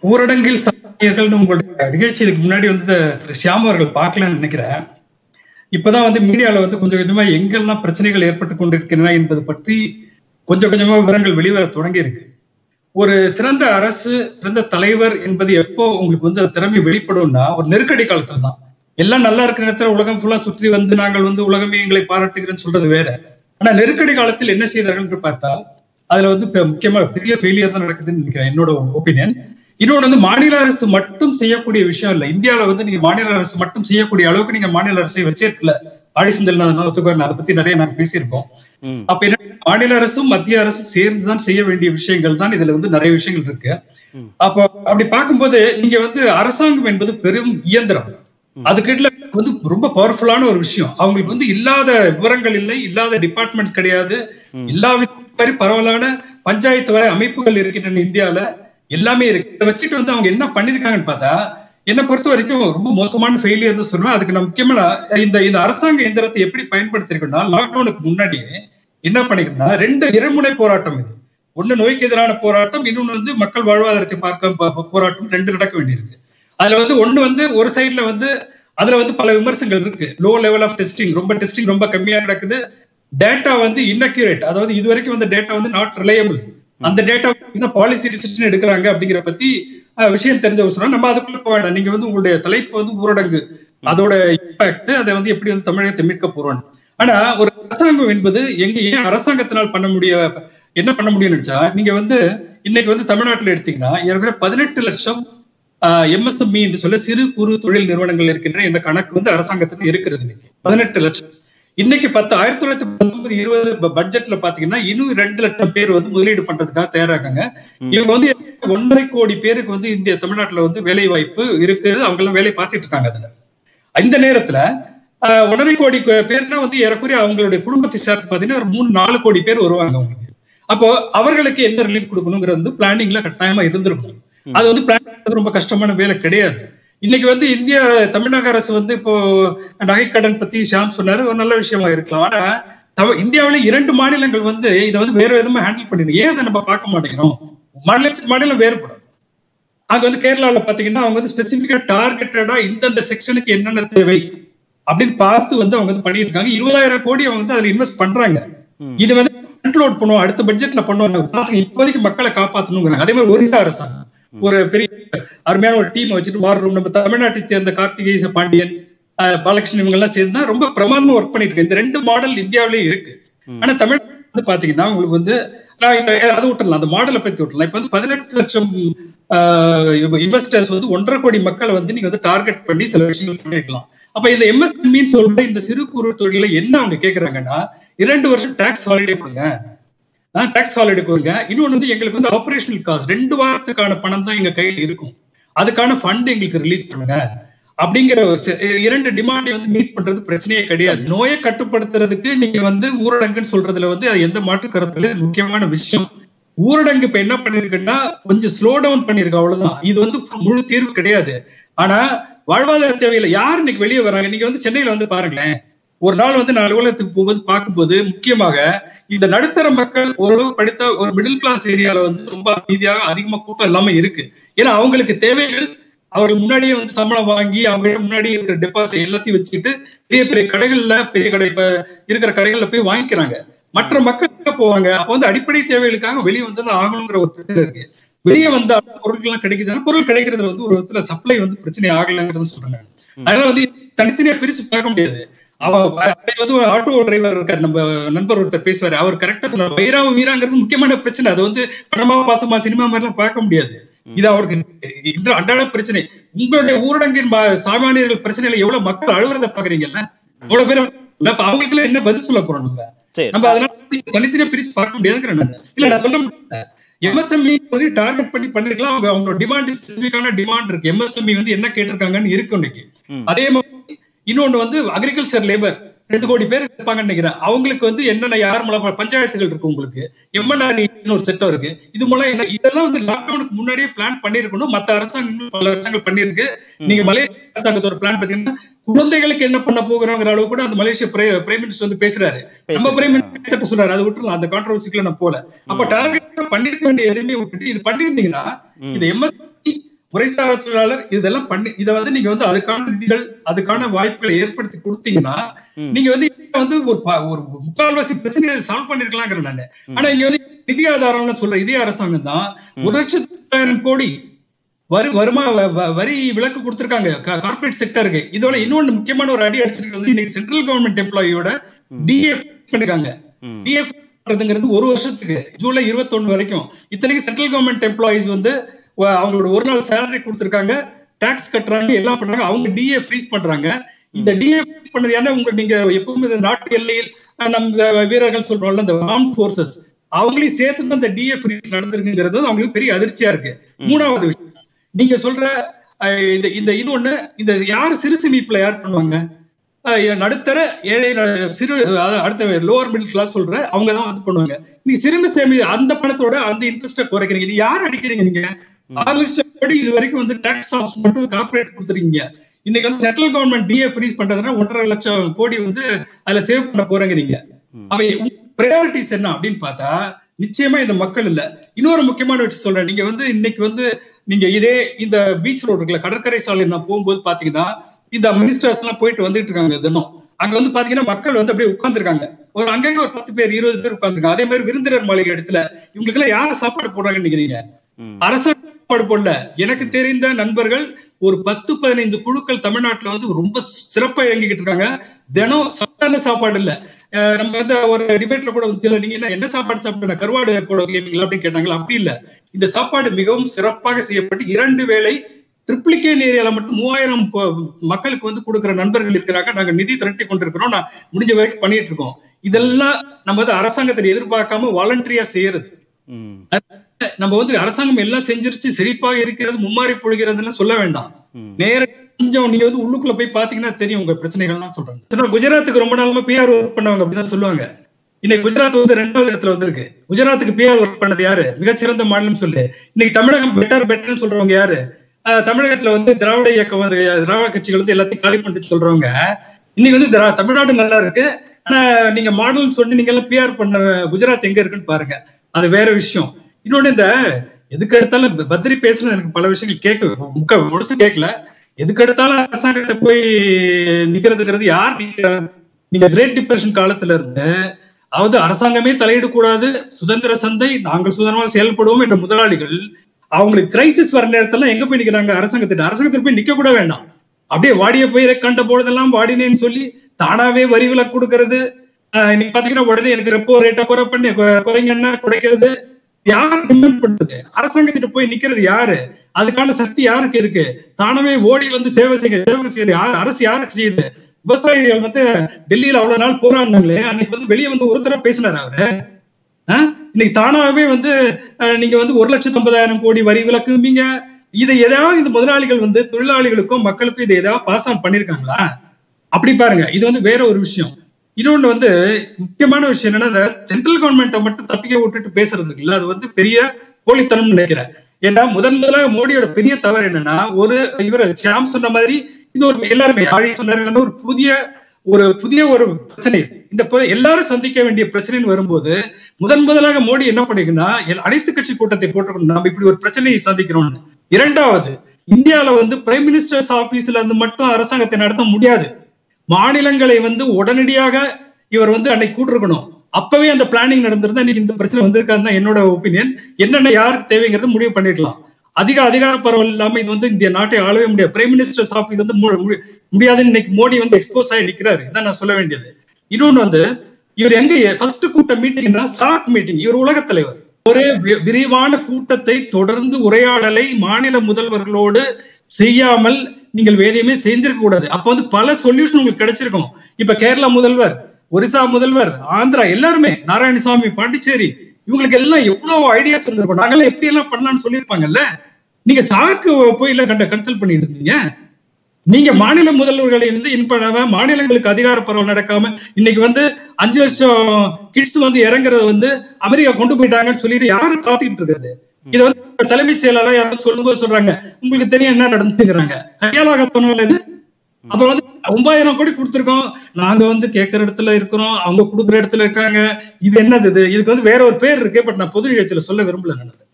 ஊரடங்கில் சாமானியர்கள்னு உங்களுடைய நிகழ்ச்சி இதுக்கு முன்னாடி வந்து திரு ஷியாம் அவர்கள் பார்க்கலன்னு நினைக்கிறேன் இப்பதான் வந்து மீடியால வந்து கொஞ்சம் கொஞ்சமா எங்கெல்லாம் பிரச்சனைகள் ஏற்பட்டு கொண்டிருக்கின்றன என்பது பற்றி கொஞ்சம் கொஞ்சமா விவரங்கள் வெளிவர தொடங்கி இருக்கு ஒரு சிறந்த அரசு சிறந்த தலைவர் என்பது எப்போ உங்களுக்கு வந்து அந்த திறமை வெளிப்படும்னா ஒரு நெருக்கடி காலத்துல தான் எல்லாம் நல்லா இருக்கிற நேரத்துல உலகம் ஃபுல்லா சுற்றி வந்து நாங்கள் வந்து உலகமே எங்களை பாராட்டுகிறேன்னு சொல்றது வேற ஆனா நெருக்கடி காலத்தில் என்ன செய்தார்கள் என்று பார்த்தால் அதுல வந்து இப்ப முக்கியமா பெரிய ஃபெயிலியர் தான் நடக்குதுன்னு நினைக்கிறேன் என்னோட ஒப்பீனியன் இன்னொன்று வந்து மாநில அரசு மட்டும் செய்யக்கூடிய விஷயம் இல்ல இந்தியாவில வந்து நீங்க மாநில அரசு மட்டும் செய்யக்கூடிய அளவுக்கு நீங்க மாநில அரசை வச்சிருக்கல ஆடிசந்தல் ஒத்துக்காரு அதை பத்தி நிறைய நாங்க பேசியிருக்கோம் ம். அப்ப என்ன மாநில அரசும் மத்திய அரசும் சேர்ந்துதான் செய்ய வேண்டிய விஷயங்கள் தான் இதுல வந்து நிறைய விஷயங்கள் இருக்கு ம். அப்போ அப்படி பார்க்கும்போது நீங்க வந்து அரசாங்கம் என்பது பெரும் இயந்திரம் அதுக்கிட்ட வந்து ரொம்ப பவர்ஃபுல்லான ஒரு விஷயம் அவங்களுக்கு வந்து இல்லாத விவரங்கள் இல்லை இல்லாத டிபார்ட்மெண்ட்ஸ் கிடையாது எல்லா மாதிரி பரவலான பஞ்சாயத்து வரை அமைப்புகள் இருக்கின்றன இந்தியால எல்லாமே இருக்கு இதை வச்சுட்டு வந்து அவங்க என்ன பண்ணிருக்காங்கன்னு பார்த்தா என்னை பொறுத்த வரைக்கும் ரொம்ப மோசமான ஃபெயிலியர் தான் சொல்லுவேன் அதுக்கு நான் முக்கியமா நான் இந்த இந்த அரசாங்க இயந்திரத்தை எப்படி பயன்படுத்திருக்கோம்னா லாக்டவுனுக்கு முன்னாடியே என்ன பண்ணிக்கிறேன்னா ரெண்டு இருமுனை போராட்டம் இது ஒண்ணு நோய்க்கு எதிரான போராட்டம் இன்னொன்னு வந்து மக்கள் வாழ்வாதாரத்தை பார்க்க ப- போராட்டம் ரெண்டு நடக்க வேண்டியிருக்கு அதுல வந்து ஒண்ணு வந்து ஒரு சைடுல வந்து அதுல வந்து பல விமர்சனங்கள் இருக்கு லோ லெவல் ஆஃப் டெஸ்டிங் ரொம்ப டெஸ்டிங் ரொம்ப கம்மியா நடக்குது டேட்டா வந்து இன்னக்யூரேட் அதாவது இது வரைக்கும் வந்த டேட்டா வந்து நாட் ரிலையபிள் அந்த டேட்டா பாலிசி டிசிஷன் எடுக்கிறாங்க அப்படிங்கிற பத்தி அஹ், விஷயம் தெரிஞ்சவங்க சொன்னா நம்ம அதுக்குள்ள போக வேண்டாம் நீங்க வந்து உங்களுடைய தலைப்பு வந்து ஊரடங்கு அதோட இம்பாக்ட் அதை வந்து எப்படி வந்து தமிழகத்தை மீட்க போறோம் ஆனா ஒரு அரசாங்கம் என்பது எங்க ஏன் அரசாங்கத்தினால் பண்ண முடிய என்ன பண்ண முடியும்னு நினைச்சா நீங்க வந்து இன்னைக்கு வந்து தமிழ்நாட்டுல எடுத்தீங்கன்னா ஏற்கனவே பதினெட்டு லட்சம் எம்எஸ்எம்இ என்று சொல்ல சிறு குறு தொழில் நிறுவனங்கள் இருக்கின்ற இந்த கணக்கு வந்து அரசாங்கத்துக்கு இருக்கிறது இன்னைக்கு பதினெட்டு லட்சம் இன்னைக்கு பத்து ஆயிரத்தி தொள்ளாயிரத்தி பத்தொன்பது இருபது பட்ஜெட்ல பாத்தீங்கன்னா இன்னும் ரெண்டு லட்சம் பேர் வந்து முதலீடு பண்றதுக்காக தயாராகாங்க இவங்க வந்து ஒன்றரை கோடி பேருக்கு வந்து இந்திய தமிழ்நாட்டுல வந்து வேலை வாய்ப்பு இருக்குது அவங்க எல்லாம் வேலை பார்த்துட்டு இருக்காங்க அதுல இந்த நேரத்துல ஆஹ், ஒன்றரை கோடி பே- பேர்னா வந்து ஏறக்குறைய அவங்களுடைய குடும்பத்தை சேர்த்து பாத்தீங்கன்னா ஒரு மூணு நாலு கோடி பேர் வருவாங்க அவங்களுக்கு அப்போ அவர்களுக்கு என்ன ரிலீஃப் கொடுக்கணுங்கிறது வந்து பிளானிங்ல கட்டாயமா இருந்திருக்கும் அது வந்து பிளான் பண்றது ரொம்ப கஷ்டமான வேலை கிடையாது இன்னைக்கு வந்து இந்திய தமிழக அரசு வந்து இப்போ நகைக்கடன் பத்தி ஷாம் சொன்னாரு ஒரு நல்ல விஷயமா இருக்கலாம் ஆனா தமிழ் இந்தியாவில இரண்டு மாநிலங்கள் வந்து இதை வந்து வேற விதமா ஹேண்டில் பண்ணிடும் ஏன் அதை நம்ம பார்க்க மாட்டேங்கிறோம் மாநிலத்துக்கு மாநிலம் வேறுபடும் அங்க வந்து கேரளாவுல பாத்தீங்கன்னா அவங்க வந்து ஸ்பெசிபிக்கா டார்கெட்டடா இந்தந்த செக்ஷனுக்கு என்னென்ன தேவை அப்படின்னு பார்த்து வந்து அவங்க வந்து பண்ணிட்டு இருக்காங்க இருபதாயிரம் கோடி அவங்க வந்து அதுல இன்வெஸ்ட் பண்றாங்க இது வந்து ஃப்ரண்ட் லோட் பண்ணுவோம் அடுத்த பட்ஜெட்ல பண்ணுவாங்க பாத்துங்க, இப்போதைக்கு மக்களை காப்பாத்தணுங்கிறாங்க அதே மாதிரி ஒரிசா அரசாங்கம் ஒரு பெரிய அருமையான ஒரு டீம் வச்சுட்டு வார் ரூம் நம்ம தமிழ்நாட்டை சேர்ந்த கார்த்திகேய பாண்டியன் அஹ், பாலகிருஷ்ணன் இவங்க எல்லாம் சேர்ந்து தான் ரொம்ப பிரமாதமா ஒர்க் பண்ணிட்டு இருக்கு இந்த ரெண்டு மாடல் இந்தியாவிலேயே இருக்கு ஆனா தமிழ் வந்து பாத்தீங்கன்னா உங்களுக்கு வந்து நான் இந்த அது விட்டுறலாம் அந்த மாடலை பத்தி விட்டுறலாம் இப்ப வந்து பதினெட்டு லட்சம் இன்வெஸ்டர்ஸ் வந்து ஒன்றரை கோடி மக்களை வந்து நீங்க வந்து டார்கெட் பண்ணி சில விஷயங்கள் பண்ணிருக்கலாம் அப்ப இந்த எம்எஸ்எம்இன்னு சொல்ற இந்த சிறு குறு தொழிலை என்ன அவங்க கேக்குறாங்கன்னா இரண்டு வருஷம் டாக்ஸ் ஹாலிடே கொடுங்க டாக்ஸ் ஹாலிடே கொடுங்க இன்னொன்னு வந்து எங்களுக்கு வந்து ஆபரேஷனல் காஸ்ட் ரெண்டு வாரத்துக்கான பணம் தான் எங்க கையில் இருக்கும் அதுக்கான ஃபண்ட் எங்களுக்கு ரிலீஸ் பண்ணுங்க அப்படிங்கிற ஒரு சி- இரண்டு டிமாண்டை வந்து மீட் பண்றது பிரச்சனையே கிடையாது நோயை கட்டுப்படுத்துறதுக்கு நீங்க வந்து ஊரடங்குன்னு சொல்றதுல வந்து அது எந்த மாற்று கருத்துல இது முக்கியமான விஷயம் ஊரடங்கு இப்ப என்ன பண்ணிருக்குன்னா கொஞ்சம் ஸ்லோ டவுன் பண்ணிருக்கு அவ்வளவுதான் இது வந்து முழு தீர்வு கிடையாது ஆனா வாழ்வாதார தேவையில்லை யார் இன்னைக்கு வெளியே வராங்க நீங்க வந்து சென்னையில வந்து பாருங்களேன் ஒரு நாள் வந்து நான் அலுவலகத்துக்கு போகும்போது பார்க்கும்போது முக்கியமாக இந்த நடுத்தர மக்கள் ஓரளவு படித்த ஒரு மிடில் கிளாஸ் ஏரியால வந்து ரொம்ப அமைதியாக அதிகமா கூட்டம் இல்லாம இருக்கு ஏன்னா அவங்களுக்கு தேவைகள் அவர்கள் முன்னாடியே வந்து சம்பளம் வாங்கி அவங்க முன்னாடி இருக்கிற டெபாசிட் எல்லாத்தையும் வச்சுக்கிட்டு பெரிய பெரிய கடைகள்ல பெரிய கடை இப்ப இருக்கிற கடைகள்ல போய் வாங்கிக்கிறாங்க மற்ற மக்கள் எங்க போவாங்க அப்ப வந்து அடிப்படை தேவைகளுக்காக வெளியே வந்து தான் ஆகணுங்கிற ஒரு பிரச்சனை இருக்கு வெளியே வந்த பொருட்கள் எல்லாம் கிடைக்குதுன்னா பொருள் கிடைக்கிறதுல வந்து ஒரு விதத்துல சப்ளை வந்து பிரச்சனை ஆகலைங்கிறது சொல்றாங்க அதனால வந்து தனித்தனியா பிரிச்சு பார்க்க முடியாது அவ அன்னைக்கு வந்து ஒரு ஆட்டோ டிரைவர் இருக்காரு நம்ம நண்பர் ஒருத்தர் பேசுவாரு அவர் கரெக்டா சொன்னார் வைராவ வீராங்கிறது முக்கியமான பிரச்சனை அது வந்து படமா பாசமா சினிமா மாதிரி எல்லாம் பார்க்க முடியாது இது அவருக்கு இன்று அன்றாட பிரச்சனை உங்களுடைய ஊரடங்கின் பா- சாமானியர்கள் பிரச்சனையில எவ்வளவு மக்கள் அழுகுறத பாக்குறீங்கல்ல அவ்வளவு பேர் இல்ல, அப்ப அவங்களுக்கு எல்லாம் என்ன பதில் சொல்ல போறோம் நம்ம சரி நம்ம அதனால தனித்தனியா பிரிச்சு பார்க்க முடியாதுங்கிறேன் நான். இல்ல நான் சொல்ல மாட்டேன் எம்எஸ்எம்இ வந்து டார்கெட் பண்ணி பண்ணிருக்கலாம் அவங்க அவங்களோட டிமாண்ட் ஸ்பெசிபிக்கான டிமாண்ட் இருக்கு எம்எஸ்எம்இ வந்து என்ன கேட்டிருக்காங்கன்னு இருக்கு இன்னைக்கு ம். அதே மாதிரி இன்னொன்னு வந்து அக்ரிகல்ச்சர் லேபர் ரெண்டு கோடி பேர் இருப்பாங்கன்னு நினைக்கிறேன் அவங்களுக்கு வந்து என்னென்ன யார் மூலம் பஞ்சாயத்துகள் இருக்கு உங்களுக்கு எம்என்ஆர் ஒரு செட்டம் இருக்கு இது மூலம் என்ன இதெல்லாம் வந்து லாக்டவுனுக்கு முன்னாடியே பிளான் பண்ணிருக்கணும் மத்த அரசாங்கங்கள் பல அரசாங்கம் பண்ணிருக்கு நீங்க மலேசிய அரசாங்கத்தோட பிளான் பாத்தீங்கன்னா குழந்தைகளுக்கு என்ன பண்ண போகிறோங்கிற அளவு கூட அந்த மலேசிய பிரைம் மினிஸ்டர் வந்து பேசுறாரு நம்ம பிரைம் மினிஸ்டர் சொல்றாரு அது விட்டுலாம் அந்த கான்ட்ரவர்சிக்குள்ள நான் போல அப்ப டார்கெட் பண்ணிருக்க வேண்டிய எதுவுமே விட்டுட்டு இது பண்ணிருந்தீங்கன்னா இந்த எம்எஸ்பி முறைசாரா தொழிலாளர் இதெல்லாம் பண்ணி இதை வந்து நீங்க வந்து அதுக்கான நிதிகள் அதுக்கான வாய்ப்புகளை ஏற்படுத்தி கொடுத்தீங்கன்னா ம். நீங்க வந்து இங்க வந்து ஒரு ப- ஒரு முக்கால்வாசி பிரச்சனையை சால்வ் பண்ணிருக்கலாங்கிறேன் நானு ஆனா இங்க வந்து நிதி ஆதாரம்னு சொல்ற இதே அரசாங்கம் தான் ஒரு லட்சத்து பத்தாயிரம் கோடி வரி வருமா வ- வ- வரி விலக்கு கொடுத்திருக்காங்க கார்பரேட் செக்டருக்கு இதோட இன்னொன்னு முக்கியமான ஒரு அடி அடிச்சிருக்கிறது இன்னைக்கு சென்ட்ரல் கவர்மெண்ட் எம்ப்ளாயியோட டிஎஃப் பண்ணிருக்காங்க ம். டிஎஃப் பண்றதுங்கிறது ஒரு வருஷத்துக்கு ஜூலை 21 வரைக்கும் இத்தனைக்கு சென்ட்ரல் கவர்மெண்ட் எம்ப்ளாயிஸ் வந்து வ- அவங்களோட ஒரு நாள் சேலரி கொடுத்திருக்காங்க டாக்ஸ் கட்டுறாங்க எல்லாம் பண்றாங்க அவங்க டிஏ ஃப்ரீஸ் பண்றாங்க இந்த டிஏ ஃப்ரீஸ் பண்ணது ஏன்னா உங்க நீங்க எப்பவுமே இந்த நாட்டு எல்லையில் அஹ், நம்ம வீரர்கள் சொல்றோம்ல இந்த ஆர்ம் போர்சஸ் அவங்களையும் சேர்த்து தான் இந்த டிஏ ஃப்ரீஸ் நடந்திருக்குங்கிறது அவங்களுக்கு பெரிய அதிர்ச்சியா இருக்கு மூணாவது விஷயம் நீங்க சொல்ற அஹ், இந்த இந்த இன்னொன்னு இந்த யார் சிறு சேமிப்புல யார் பண்ணுவாங்க அஹ் நடுத்தர ஏழை ந- சிறு அதாவது அடுத்த லோவர் மிடில் கிளாஸ் சொல்ற அவங்க தான் வந்து பண்ணுவாங்க நீங்க சிறுமி சேமி அந்த பணத்தோட அந்த இன்ட்ரெஸ்ட குறைக்கிறீங்க நீ யார் அடிக்கிறீங்க நீங்க ஆறு லட்சம் கோடி இது வரைக்கும் வந்து டாக்ஸ் ஆஃப் மட்டும் கார்பரேட் கொடுத்துருக்கீங்க இன்னைக்கு வந்து சென்ட்ரல் கவர்மெண்ட் டிஏ ஃப்ரீஸ் பண்றதுன்னா ஒன்றரை லட்சம் கோடி வந்து அதுல சேவ் பண்ண போறேங்கிறீங்க அவை ப்ரையாரிட்டிஸ் என்ன அப்படின்னு பார்த்தா நிச்சயமா இந்த மக்கள் இல்ல இன்னொரு முக்கியமான விஷயம் சொல்றேன் நீங்க வந்து இன்னைக்கு வந்து நீங்க இதே இந்த பீச் ரோடு இருக்குல்ல கடற்கரை சாலை நான் போகும்போது பாத்தீங்கன்னா இந்த மினிஸ்டர்ஸ் எல்லாம் போயிட்டு வந்துட்டு இருக்காங்க தினம் அங்க வந்து பாத்தீங்கன்னா மக்கள் வந்து அப்படியே உட்கார்ந்துருக்காங்க ஒரு அங்கங்க ஒரு பத்து பேர் இருபது பேர் உட்கார்ந்துருக்காங்க அதே மாதிரி விருந்தினர் மாளிகை இடத்துல இவங்களுக்கு எல்லாம் யார் சாப்பாடு போடுறாங்கன்னு நினைக்கிறீங்க ம். அரசாங்க சாப்பாடு போடல எனக்கு தெரிந்த நண்பர்கள் ஒரு பத்து பதினைந்து குழுக்கள் தமிழ்நாட்டுல வந்து ரொம்ப சிறப்பா இயங்கிக்கிட்டு இருக்காங்க தினம் சாதாரண சாப்பாடு இல்ல அஹ் நம்ம வந்து ஒரு டிபேட்ல கூட வந்து இல்ல, நீங்க என்ன என்ன சாப்பாடு சாப்பிட்டு கருவாடு கூட கேட்பீங்களா அப்படின்னு கேட்டாங்களா அப்படி இல்ல இந்த சாப்பாடு மிகவும் சிறப்பாக செய்யப்பட்டு இரண்டு வேளை ட்ரிப்ளிகேன் ஏரியால மட்டும் மூவாயிரம் ப- மக்களுக்கு வந்து கொடுக்கிற நண்பர்கள் இருக்கிறாங்க நாங்க நிதி திரட்டி கொண்டிருக்கிறோம் நான் முடிஞ்ச வரைக்கும் பண்ணிட்டு இருக்கோம் இதெல்லாம் நம்ம வந்து அரசாங்கத்தை எதிர்பார்க்காம வாலண்டரியா செய்யறது ம். நம்ம வந்து அரசாங்கம் எல்லாம் செஞ்சிருச்சு செழிப்பாக இருக்கிறது மும்மாறி பொழுகிறதுன்னு சொல்ல வேண்டாம் ம். நேர கொஞ்சம் நீங்க வந்து உள்ளுக்குள்ள போய் பாத்தீங்கன்னா தெரியும் உங்க பிரச்சனைகள்லாம் சொல்றாங்க சொன்னா குஜராத்துக்கு ரொம்ப நாளமா பிஆர் ஒர்க் பண்ணவங்க அப்படின்னு சொல்லுவாங்க இன்னைக்கு குஜராத் வந்து ரெண்டாவது இடத்துல வந்திருக்கு குஜராத்துக்கு பிஆர் ஒர்க் பண்ணது யாரு மிகச்சிறந்த மாநிலம் சொல்லு இன்னைக்கு தமிழகம் பெட்டர் பெட்டர்னு சொல்றவங்க யாரு ஆஹ் தமிழகத்துல வந்து திராவிட இயக்கம் வந்து திராவிட கட்சிகள் வந்து எல்லாத்தையும் காலி பண்ணிட்டு சொல்றவங்க இன்னைக்கு வந்து திரா- தமிழ்நாடு நல்லா இருக்கு ஆனா நீங்க மாடல் சொல்லி நீங்க எல்லாம் பிஆர் பண்ண குஜராத் எங்க இருக்குன்னு பாருங்க அது வேற விஷயம் இன்னொன்னு இந்த எதுக்கு எடுத்தாலும் ப- பத்ரி பேசுறது எனக்கு பல விஷயங்கள் கேட்க முக்க முடிச்சு கேட்கல எதுக்கு எடுத்தாலும் அரசாங்கத்தை போய் நிக்கிறதுங்கிறது யார் நிக்கிறா நீங்க கிரேட் டிப்ரெஷன் காலத்துல இருந்து அதாவது அரசாங்கமே தலையிடக்கூடாது சுதந்திர சந்தை நாங்கள் சுதந்திரமாக செயல்படுவோம் என்ற முதலாளிகள் அவங்களுக்கு கிரைசிஸ் வர நேரத்துல எங்க போய் நிக்கிறாங்க அரசாங்கத்திட்ட அரசாங்கத்தில் போய் நிக்க கூட வேண்டாம் அப்படியே வாடிய போய் கண்ட பொழுதெல்லாம் வாடினேன்னு சொல்லி தானாவே வரி விலக்கு கொடுக்கறது ஆஹ் இன்னைக்கு பாத்தீங்கன்னா உடனே எனக்கு ரெப்போ ரேட்டா குறை பண்ணி கு- குறைங்கன்னா குறைக்கிறது யார் டிமாண்ட் பண்றது அரசாங்கத்திட்ட போய் நிக்கிறது யாரு அதுக்கான சக்தி யாருக்கு இருக்கு தானவே ஓடி வந்து சேவை செய்ய சேவை செய்ய யார் அரசு யாருக்கு செய்யுது விவசாயிகள் வந்து டெல்லியில அவ்வளவு நாள் போராடினாங்களே அன்னைக்கு வந்து வெளியே வந்து ஒரு தடவை பேசினார் அவரு ஆஹ்? இன்னைக்கு தானாவே வந்து அஹ், நீங்க வந்து ஒரு லட்சத்து ஐம்பதாயிரம் கோடி வரி விலக்கும்பீங்க இதை எதாவது இந்த முதலாளிகள் வந்து தொழிலாளிகளுக்கும் மக்களுக்கும் இதை ஏதாவது பாஸ் ஆன் பண்ணிருக்காங்களா அப்படி பாருங்க இது வந்து வேற ஒரு விஷயம் இன்னொன்னு வந்து முக்கியமான விஷயம் என்னன்னா சென்ட்ரல் கவர்மெண்ட்டை மட்டும் தப்பிக்க விட்டுட்டு பேசுறது இல்ல அது வந்து பெரிய போலித்தனம்னு நினைக்கிறேன் ஏன்னா முதன் முதலாக மோடியோட பெரிய தவறு என்னன்னா ஒரு இவர் ஷியாம் சொன்ன மாதிரி இது ஒரு எல்லாருமே ஆழி சொன்னாரு ஒரு புதிய ஒரு புதிய ஒரு பிரச்சனை இது. இந்த ப- எல்லாரும் சந்திக்க வேண்டிய பிரச்சனைன்னு வரும்போது முதன் முதலாக மோடி என்ன பண்ணிருக்குன்னா எல்- அனைத்து கட்சி கூட்டத்தை போட்டுக்கணும் நம்ம இப்படி ஒரு பிரச்சனையை சந்திக்கிறோம்னு இரண்டாவது இந்தியால வந்து பிரைம் மினிஸ்டர்ஸ் ஆபீஸ்ல இருந்து மட்டும் அரசாங்கத்தை நடத்த முடியாது மாநிலங்களை வந்து உடனடியாக இவர் வந்து அன்னைக்கு கூட்டிருக்கணும் அப்பவே அந்த பிளானிங் நடந்திருந்தா இன்னைக்கு இந்த பிரச்சனை வந்திருக்காதுன்னு தான் என்னோட ஒப்பீனியன் என்னென்ன யாருக்கு தேவைங்கிறது முடிவு பண்ணிருக்கலாம் அதிக அதிகார பரவல் இல்லாம இது வந்து இந்த நாட்டை ஆளவே முடியாது பிரைம் மினிஸ்டர்ஸ் ஆஃபீஸ் வந்து மு- மு- முடியாதுன்னு இன்னைக்கு மோடி வந்து எக்ஸ்போஸ் ஆகி நிக்கிறாரு இதான் நான் சொல்ல வேண்டியது இன்னொன்னு வந்து இவர் எங்க ஃபர்ஸ்ட் கூட்ட மீட்டிங்னா சாக் மீட்டிங் இவர் உலகத் தலைவர் ஒரு வி- விரிவான கூட்டத்தை தொடர்ந்து உரையாடலை மாநில முதல்வர்களோடு செய்யாமல் நீங்கள் வேதையுமே செஞ்சிருக்க கூடாது அப்ப வந்து பல சொல்யூஷன் உங்களுக்கு கிடைச்சிருக்கும் இப்ப கேரளா முதல்வர் ஒரிசா முதல்வர் ஆந்திரா எல்லாருமே நாராயணசாமி பாண்டிச்சேரி இவங்களுக்கு எல்லாம் எவ்வளவு ஐடியாஸ் இருந்திருக்கும் நாங்கெல்லாம் எப்படி எல்லாம் பண்ணலாம்னு சொல்லியிருப்பாங்கல்ல நீங்க சாக்கு போய் இல்ல கண்ட கன்சல்ட் பண்ணிட்டு இருந்தீங்க நீங்க மாநில முதல்வர்களை வந்து இன் பண்ணாம மாநிலங்களுக்கு அதிகார பரவல் நடக்காம இன்னைக்கு வந்து அஞ்சு லட்சம் கிட்ஸ் வந்து இறங்குறது வந்து அமெரிக்கா கொண்டு போயிட்டாங்கன்னு சொல்லிட்டு யாரு காத்துக்கிட்டு இருக்கிறது இதை வந்து இப்ப தலைமைச் செயலாளர் யாரும் சொல்லும்போது சொல்றாங்க உங்களுக்கு தெரியும் என்ன நடந்துங்கிறாங்க கையாளாக போனவங்க இது அப்புறம் வந்து ஒன்பதாயிரம் கோடி கொடுத்துருக்கோம் நாங்க வந்து கேட்கிற இடத்துல இருக்கிறோம் அவங்க கொடுக்குற இடத்துல இருக்காங்க இது என்னது இது இதுக்கு வந்து வேற ஒரு பேர் இருக்கு பட் நான் பொது நிகழ்ச்சியில சொல்ல விரும்பல நான்